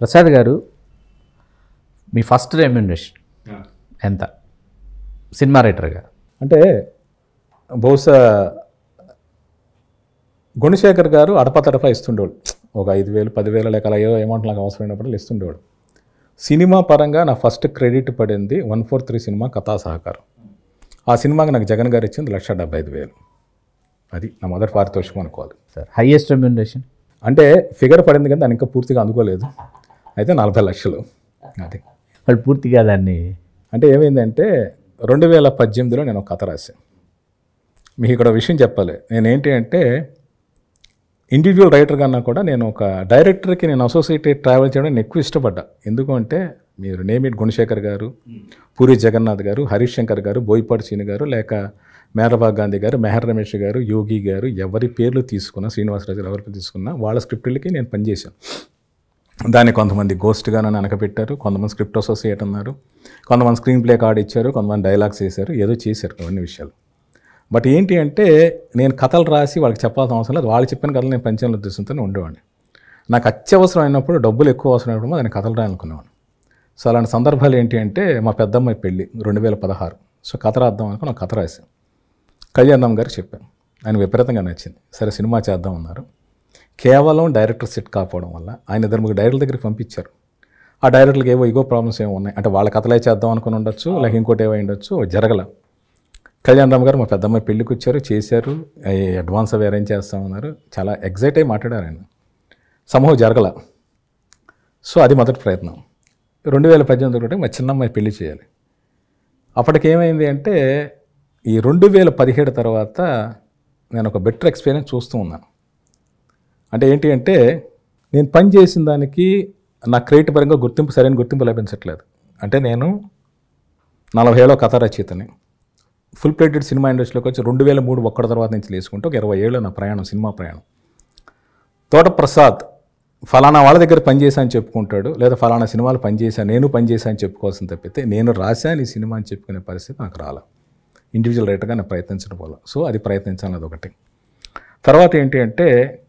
ప్రసాద్ గారు మీ first remuneration ఎంత సినిమా రైటర్గా అంటే బహుశా గుణశేఖర్ గారు అడపతడప ఇస్తుండేవాడు ఒక ఐదు వేలు పదివేల లేక అలా ఏదో అమౌంట్ నాకు అవసరమైనప్పుడు ఇస్తుండేవాడు సినిమా పరంగా నా ఫస్ట్ క్రెడిట్ పడింది వన్ ఫోర్ త్రీ సినిమా కథా సహకారం ఆ సినిమాకి నాకు జగన్ గారు ఇచ్చింది లక్ష డెబ్బై ఐదు వేలు అది నా మొదటి పారితోషికం అనుకోవాలి సార్ హైయెస్ట్ రెమ్యునరేషన్ అంటే ఫిగర్ పడింది కానీ దాన్ని ఇంకా పూర్తిగా అందుకోలేదు అయితే నలభై లక్షలు అది వాళ్ళు పూర్తిగా దాన్ని అంటే ఏమైందంటే రెండు వేల పద్దెనిమిదిలో నేను ఒక కథ రాశాను మీకు ఇక్కడ విషయం చెప్పాలి నేనేంటి అంటే ఇండివిజువల్ రైటర్ కన్నా కూడా నేను ఒక డైరెక్టర్కి నేను అసోసియేటెడ్ ట్రావెల్ చేయడం నేను ఎక్కువ ఇష్టపడ్డా ఎందుకు అంటే మీరు నేమిట్ గుణశేఖర్ గారు పూరి జగన్నాథ్ గారు హరీష్ శంకర్ గారు బోయపాటి సీని గారు లేక మేరబాగ్ గాంధీ గారు మెహర్ రమేష్ గారు యోగి గారు ఎవరి పేర్లు తీసుకున్నా శ్రీనివాసరాజు గారు ఎవరికి తీసుకున్నా వాళ్ళ స్క్రిప్టులకి నేను పనిచేశాను దాన్ని కొంతమంది గోస్ట్గా నన్ను అనకపెట్టారు కొంతమంది స్క్రిప్ట్ అసోసియేట్ అన్నారు కొంతమంది స్క్రీన్ ప్లే కార్డ్ ఇచ్చారు కొంతమంది డైలాగ్స్ వేశారు ఏదో చేశారు అవన్నీ విషయాలు బట్ ఏంటి అంటే నేను కథలు రాసి వాళ్ళకి చెప్పాల్సిన అవసరం లేదు వాళ్ళు చెప్పిన కథలు నేను పంచాల ఉద్దేశంతో ఉండేవాడిని నాకు అత్యవసరం అయినప్పుడు డబ్బులు ఎక్కువ అవసరం అయినప్పుడు దాన్ని కథలు రాయాలనుకునేవాడిని సో అలాంటి సందర్భాలు ఏంటి అంటే మా పెద్దమ్మాయి పెళ్ళి రెండు వేల పదహారు సో కథ రాద్దాం అనుకుని ఒక కథ రాశాను కళ్యాణరామ్ గారికి చెప్పాను ఆయన విపరీతంగా నచ్చింది సరే సినిమా చేద్దాం అన్నారు కేవలం డైరెక్టర్ సెట్ కాకపోవడం వల్ల ఆయన ఇద్దరు ముగ్గురు డైరెక్టర్ దగ్గరికి పంపించారు ఆ డైరెక్టర్లకు ఏవో ఇగో ప్రాబ్లమ్స్ ఏమో ఉన్నాయి అంటే వాళ్ళ కథలే చేద్దాం అనుకుని ఉండొచ్చు లేక ఇంకోటి ఏమో ఉండొచ్చు జరగల కళ్యాణ్ రామ్ గారు మా పెద్దమ్మాయి పెళ్ళికి వచ్చారు చేశారు అయ్యి అడ్వాన్స్ అవి అరేంజ్ చేస్తామన్నారు చాలా ఎగ్జైట్ అయ్యి మాట్లాడారు ఆయన సమూహం జరగల సో అది మొదటి ప్రయత్నం రెండు వేల పద్దెనిమిది ఒకటి మా చిన్నమ్మాయి పెళ్లి చేయాలి అప్పటికి ఏమైంది అంటే ఈ రెండు వేల పదిహేడు తర్వాత నేను ఒక బెటర్ ఎక్స్పీరియన్స్ చూస్తూ ఉన్నాను అంటే ఏంటి అంటే నేను పని చేసిన దానికి నా క్రెడిట్ పరంగా గుర్తింపు సరైన గుర్తింపు లభించట్లేదు అంటే నేను నలభై ఏళ్ళ కథ రచయితని ఫుల్ ప్లేటెడ్ సినిమా ఇండస్ట్రీలోకి వచ్చి రెండు వేల మూడు ఒక్కడి తర్వాత నుంచి తీసుకుంటే ఒక ఇరవై ఏళ్ళు నా ప్రయాణం సినిమా ప్రయాణం తోట ప్రసాద్ ఫలానా వాళ్ళ దగ్గర పనిచేశా అని చెప్పుకుంటాడు లేదా ఫలానా సినిమాలు పనిచేశా నేను పనిచేశా అని చెప్పుకోవాల్సిన తప్పితే నేను రాశాను ఈ సినిమా అని చెప్పుకునే పరిస్థితి నాకు రాలా ఇండివిజువల్ రైటర్గా నేను ప్రయత్నించడం వల్ల సో అది ప్రయత్నించాలి అదొకటి తర్వాత ఏంటి అంటే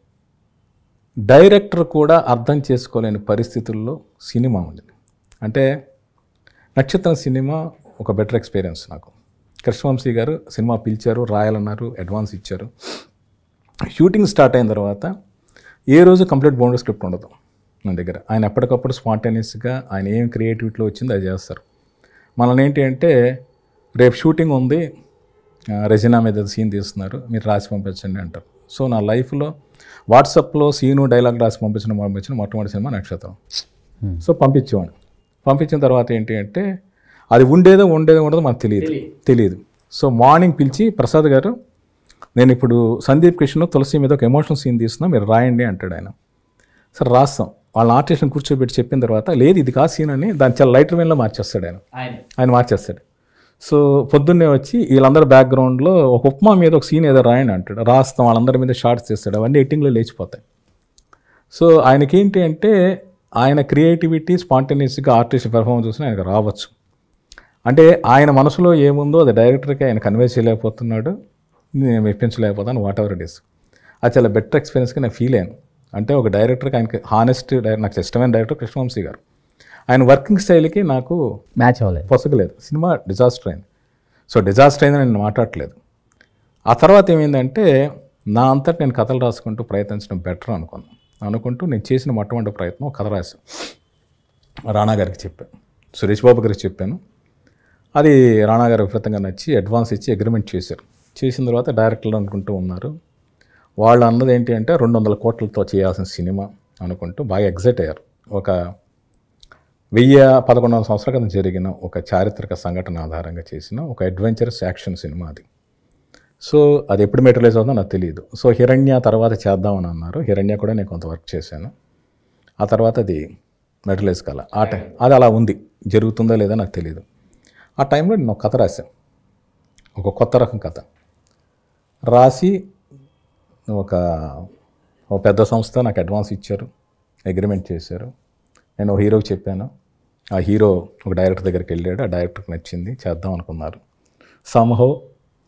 డైరెక్టర్ కూడా అర్థం చేసుకోలేని పరిస్థితుల్లో సినిమా ఉంది అంటే నక్షత్రం సినిమా ఒక బెటర్ ఎక్స్పీరియన్స్ నాకు కృష్ణవంశీ గారు సినిమా పిలిచారు రాయాలన్నారు అడ్వాన్స్ ఇచ్చారు షూటింగ్ స్టార్ట్ అయిన తర్వాత ఏ రోజు కంప్లీట్ బౌండరీ స్క్రిప్ట్ ఉండదు నా దగ్గర ఆయన ఎప్పటికప్పుడు స్పాంటేనియస్గా ఆయన ఏం క్రియేటివిటీలో వచ్చిందో అది చేస్తారు మనల్ని ఏంటి అంటే రేపు షూటింగ్ ఉంది ఆ, రెజినా మీద సీన్ తీస్తున్నారు మీరు రాసి పంపించండి అంటారు సో నా లైఫ్లో వాట్సాప్లో సీను డైలాగ్ రాసి పంపించిన పంపించిన మొట్టమొదటి సినిమా నక్షత్రం సో పంపించేవాడిని పంపించిన తర్వాత ఏంటి అంటే అది ఉండేదో ఉండేదో ఉండదో మనకు తెలియదు తెలియదు సో మార్నింగ్ పిలిచి ప్రసాద్ గారు నేను ఇప్పుడు సందీప్ కిషన్ తులసి మీద ఒక ఎమోషనల్ సీన్ తీస్తున్నా మీరు రాయండి అంటాడు ఆయన సరే రాస్తాం వాళ్ళ ఆర్టిస్ట్ని కూర్చోబెట్టి చెప్పిన తర్వాత లేదు ఇది కా సీన్ అని దాన్ని చాలా లైటర్ వేలో మార్చేస్తాడు ఆయన ఆయన మార్చేస్తాడు సో పొద్దున్నే వచ్చి వీళ్ళందరూ బ్యాక్గ్రౌండ్లో ఒక ఉప్మా మీద ఒక సీన్ ఏదో రాయండి అంటాడు రాస్తాం వాళ్ళందరి మీద షార్ట్స్ చేస్తాడు అవన్నీ ఎడిటింగ్లో లేచిపోతాయి సో ఆయనకి ఏంటి అంటే ఆయన క్రియేటివిటీ స్పాంటేనియస్గా ఆర్టిస్ట్ పెర్ఫార్మెన్స్ చూసిన ఆయనకు రావచ్చు అంటే ఆయన మనసులో ఏముందో అది డైరెక్టర్కి ఆయన కన్వే చేయలేకపోతున్నాడు నేను మెప్పించలేకపోతాను వాట్ ఎవర్ ఇట్ ఈస్ అది చాలా బెటర్ ఎక్స్పీరియన్స్గా నేను ఫీల్ అయ్యాను అంటే ఒక డైరెక్టర్కి ఆయనకి హానెస్ట్ నాకు ఇష్టమైన డైరెక్టర్ కృష్ణవంశీ గారు ఆయన వర్కింగ్ స్టైల్కి నాకు మ్యాచ్ అవ్వలేదు పొసగలేదు సినిమా డిజాస్టర్ అయింది సో డిజాస్టర్ అయిందని నేను మాట్లాడట్లేదు ఆ తర్వాత ఏమైందంటే నా అంతటి నేను కథలు రాసుకుంటూ ప్రయత్నించడం బెటర్ అనుకున్నాను అనుకుంటూ నేను చేసిన మొట్టమొదటి ప్రయత్నం ఒక కథ రాశాను రాణా గారికి చెప్పాను సురేష్ బాబు గారికి చెప్పాను అది రాణా గారు విపరీతంగా నచ్చి అడ్వాన్స్ ఇచ్చి అగ్రిమెంట్ చేశారు చేసిన తర్వాత డైరెక్టర్లు అనుకుంటూ ఉన్నారు వాళ్ళు అన్నది ఏంటి అంటే రెండు వందల కోట్లతో చేయాల్సిన సినిమా అనుకుంటూ బాగా ఎగ్జైట్ అయ్యారు ఒక వెయ్యి పదకొండు వందల సంవత్సరాల క్రితం జరిగిన ఒక చారిత్రక సంఘటన ఆధారంగా చేసిన ఒక అడ్వెంచరస్ యాక్షన్ సినిమా అది సో అది ఎప్పుడు మెటీరియలైజ్ అవుతుందో నాకు తెలియదు సో హిరణ్య తర్వాత చేద్దామని అన్నారు హిరణ్య కూడా నేను కొంత వర్క్ చేశాను ఆ తర్వాత అది మెటీరియలైజ్ కాల ఆ టైం అది అలా ఉంది జరుగుతుందో లేదో నాకు తెలియదు ఆ టైంలో నేను ఒక కథ రాశాను ఒక కొత్త రకం కథ రాసి ఒక ఒక పెద్ద సంస్థ నాకు అడ్వాన్స్ ఇచ్చారు అగ్రిమెంట్ చేశారు నేను ఒక హీరోకి చెప్పాను ఆ హీరో ఒక డైరెక్టర్ దగ్గరికి వెళ్ళాడు ఆ డైరెక్టర్కి నచ్చింది చేద్దాం అనుకున్నారు సంహో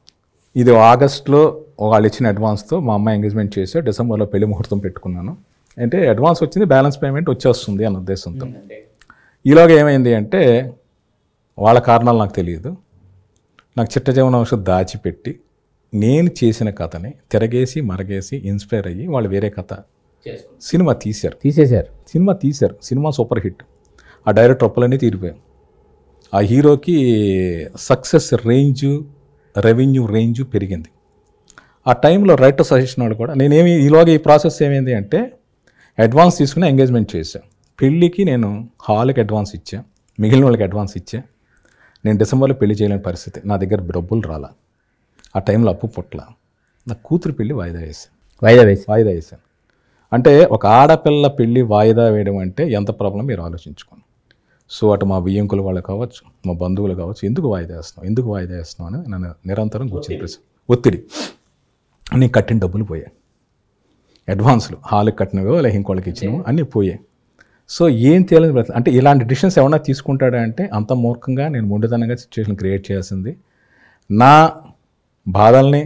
ఇది ఆగస్ట్లో వాళ్ళు ఇచ్చిన అడ్వాన్స్తో మా అమ్మాయి ఎంగేజ్మెంట్ చేశారు డిసెంబర్లో పెళ్లి ముహూర్తం పెట్టుకున్నాను అంటే అడ్వాన్స్ వచ్చింది బ్యాలెన్స్ పేమెంట్ వచ్చేస్తుంది అన్న ఉద్దేశంతో ఈలోగా ఏమైంది అంటే వాళ్ళ కారణాలు నాకు తెలియదు నాకు చిట్ట జీవన ఔషధం దాచిపెట్టి నేను చేసిన కథని తిరగేసి మరగేసి ఇన్స్పైర్ అయ్యి వాళ్ళు వేరే కథ సినిమా తీశారు తీసేశారు సినిమా తీశారు సినిమా సూపర్ హిట్ ఆ డైరెక్టర్ ఒప్పలన్నీ తీరిపోయాయి ఆ హీరోకి సక్సెస్ రేంజ్ రెవెన్యూ రేంజ్ పెరిగింది ఆ టైంలో రైటర్ సజెషన్ వాళ్ళు కూడా నేనేమి ఈలోగా ఈ ప్రాసెస్ ఏమైంది అంటే అడ్వాన్స్ తీసుకుని ఎంగేజ్మెంట్ చేశాను పెళ్ళికి నేను హాల్కి అడ్వాన్స్ ఇచ్చా మిగిలిన వాళ్ళకి అడ్వాన్స్ ఇచ్చా నేను డిసెంబర్లో పెళ్లి చేయలేని పరిస్థితి నా దగ్గర డబ్బులు రాలా ఆ టైంలో అప్పు పుట్ల నా కూతురు పెళ్ళి వాయిదా వేసాను వాయిదా వేసి వాయిదా వేసాను అంటే ఒక ఆడపిల్ల పెళ్ళి వాయిదా వేయడం అంటే ఎంత ప్రాబ్లం మీరు ఆలోచించుకోండి సో అటు మా బియ్యంకుల వాళ్ళు కావచ్చు మా బంధువులు కావచ్చు ఎందుకు వాయిదా వేస్తున్నాం ఎందుకు వాయిదా వేస్తున్నాం అని నన్ను నిరంతరం కూర్చొని ప్రశ్న ఒత్తిడి నేను కట్టిన డబ్బులు పోయాయి అడ్వాన్స్లు హాల్కి కట్టినవో లేక ఇంకోళ్ళకి ఇచ్చినవో అన్నీ పోయాయి సో ఏం తేలని బ్రత- అంటే ఇలాంటి డిసిషన్స్ ఏమన్నా తీసుకుంటాడా అంటే అంత మూర్ఖంగా నేను మొండితనంగా సిచ్యువేషన్ క్రియేట్ చేయాల్సింది నా బాధల్ని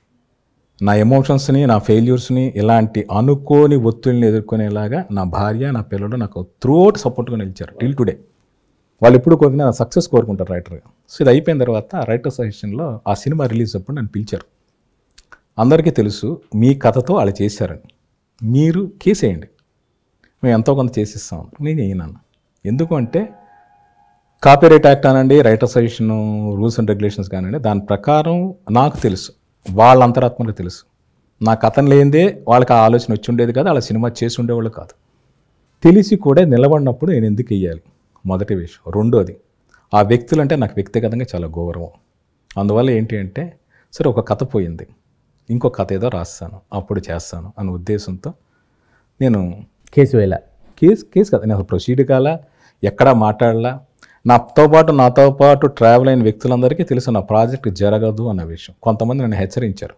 నా ఎమోషన్స్ని నా ఫెయిల్యూర్స్ని ఇలాంటి అనుకోని ఒత్తిడిని ఎదుర్కొనేలాగా నా భార్య నా పిల్లలు నాకు త్రూఅవుట్ సపోర్ట్గా నిలిచారు టిల్ టుడే వాళ్ళు ఎప్పుడు కోరుకునే సక్సెస్ కోరుకుంటారు రైటర్గా సో ఇది అయిపోయిన తర్వాత రైటర్ సజెషన్లో ఆ సినిమా రిలీజ్ అప్పుడు నన్ను పిలిచారు అందరికీ తెలుసు మీ కథతో వాళ్ళు చేశారని మీరు కేసేయండి మేము ఎంతో కొంత చేసిస్తాం నేను వేయనన్నా ఎందుకు అంటే కాపీరైట్ యాక్ట్ అనండి writer suggestion rules and regulations కానివ్వండి దాని ప్రకారం నాకు తెలుసు వాళ్ళ అంతరాత్మకు తెలుసు నా కథను లేనిదే వాళ్ళకి ఆ ఆలోచన వచ్చి ఉండేది కాదు వాళ్ళ సినిమా చేసి ఉండేవాళ్ళు కాదు తెలిసి కూడా నిలబడినప్పుడు నేను ఎందుకు వెయ్యాలి మొదటి విషయం రెండోది ఆ వ్యక్తులు అంటే నాకు వ్యక్తిగతంగా చాలా గౌరవం అందువల్ల ఏంటి అంటే సరే ఒక కథ పోయింది ఇంకో కథ ఏదో రాస్తాను అప్పుడు చేస్తాను అనే ఉద్దేశంతో నేను కేసు వేలా కేసు కేసు కదా నేను అసలు ప్రొసీడ్ కాలా ఎక్కడా మాట్లాడలా నాతో పాటు నాతో పాటు ట్రావెల్ అయిన వ్యక్తులందరికీ తెలుసు నా ప్రాజెక్ట్ జరగదు అన్న విషయం కొంతమంది నన్ను హెచ్చరించారు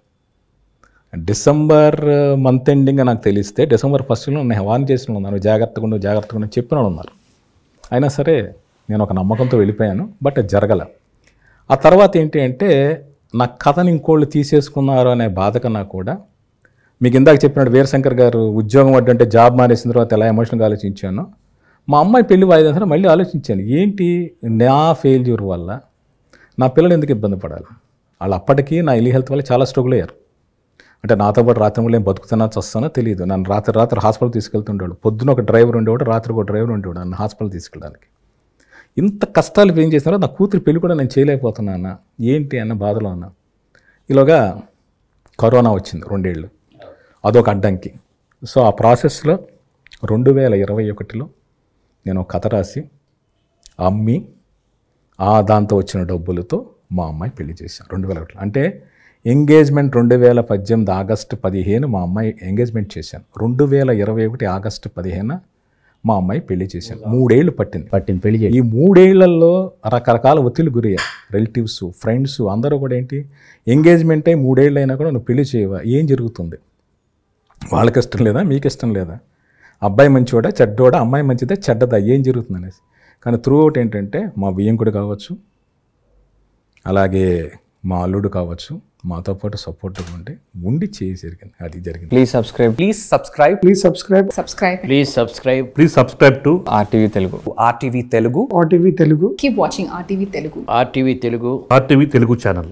డిసెంబర్ మంత్ ఎండింగ్ నాకు తెలిస్తే డిసెంబర్ ఫస్ట్లో నేను వాన్ చేసిన ఉన్నాను జాగ్రత్తగా ఉండు జాగ్రత్తగా ఉండు చెప్పిన వాళ్ళు ఉన్నారు అయినా సరే నేను ఒక నమ్మకంతో వెళ్ళిపోయాను బట్ అది జరగల ఆ తర్వాత ఏంటి అంటే నా కథని ఇంకోళ్ళు తీసేసుకున్నారు అనే బాధ కన్నా కూడా మీకు ఇందాక చెప్పినట్టు వీరశంకర్ గారు ఉద్యోగం వడ్డంటే జాబ్ మానేసిన తర్వాత ఎలా ఎమోషనల్గా ఆలోచించాను మా అమ్మాయి పెళ్లి వాయిదా సరే మళ్ళీ ఆలోచించాను ఏంటి నా ఫెయిల్యూర్ వల్ల నా పిల్లలు ఎందుకు ఇబ్బంది పడాలి వాళ్ళు అప్పటికీ నా ఇల్లు హెల్త్ వల్ల చాలా స్ట్రగుల్ అయ్యారు అంటే నాతో పాటు రాత్రి ఏం బతుకుతున్నా చస్తానో తెలియదు నన్ను రాత్రి రాత్రి హాస్పిటల్ తీసుకెళ్తుండేవాడు పొద్దున ఒక డ్రైవర్ ఉండేవాడు రాత్రి ఒక డ్రైవర్ ఉండేవాడు నన్ను హాస్పిటల్ తీసుకెళ్ళడానికి ఇంత కష్టాలు ఏం చేసినారో నా కూతురు పెళ్లి కూడా నేను చేయలేకపోతున్నాను ఏంటి అన్న బాధలో ఉన్నా ఈలోగా కరోనా వచ్చింది రెండేళ్ళు అదొక అడ్డంకి సో ఆ ప్రాసెస్లో రెండు వేల ఇరవై ఒకటిలో నేను ఒక కథ రాసి అమ్మి ఆ దాంతో వచ్చిన డబ్బులతో మా అమ్మాయి పెళ్లి చేశాను రెండు వేల ఒకటిలో అంటే ఎంగేజ్మెంట్ రెండు వేల పద్దెనిమిది ఆగస్టు పదిహేను మా అమ్మాయి ఎంగేజ్మెంట్ చేశాను రెండు వేల ఇరవై ఒకటి ఆగస్టు పదిహేను మా అమ్మాయి పెళ్లి చేశాను మూడేళ్ళు పట్టింది పట్టింది పెళ్లి చేసి ఈ మూడేళ్లలో రకరకాల ఒత్తిళ్ళు గురయ్యారు రిలేటివ్స్ ఫ్రెండ్స్ అందరూ కూడా ఏంటి ఎంగేజ్మెంట్ అయి మూడేళ్ళు అయినా కూడా నువ్వు పెళ్లి చేయవా ఏం జరుగుతుంది వాళ్ళకి ఇష్టం లేదా మీకు ఇష్టం లేదా అబ్బాయి మంచివాడా చెడ్డోడా అమ్మాయి మంచిదా చెడ్డదా ఏం జరుగుతుంది అనేసి కానీ త్రూ అవుట్ ఏంటంటే మా బియ్యంకుడు కావచ్చు అలాగే మా అల్లుడు కావచ్చు మాతో పాటు సపోర్ట్గా ఉండి ఉండి చేయి జరిగింది అది జరిగింది Please subscribe. Please subscribe. Please subscribe subscribe Please subscribe. Please subscribe to RTV Telugu. RTV Telugu. RTV Telugu. keep watching rtv telugu RTV Telugu. RTV Telugu channel.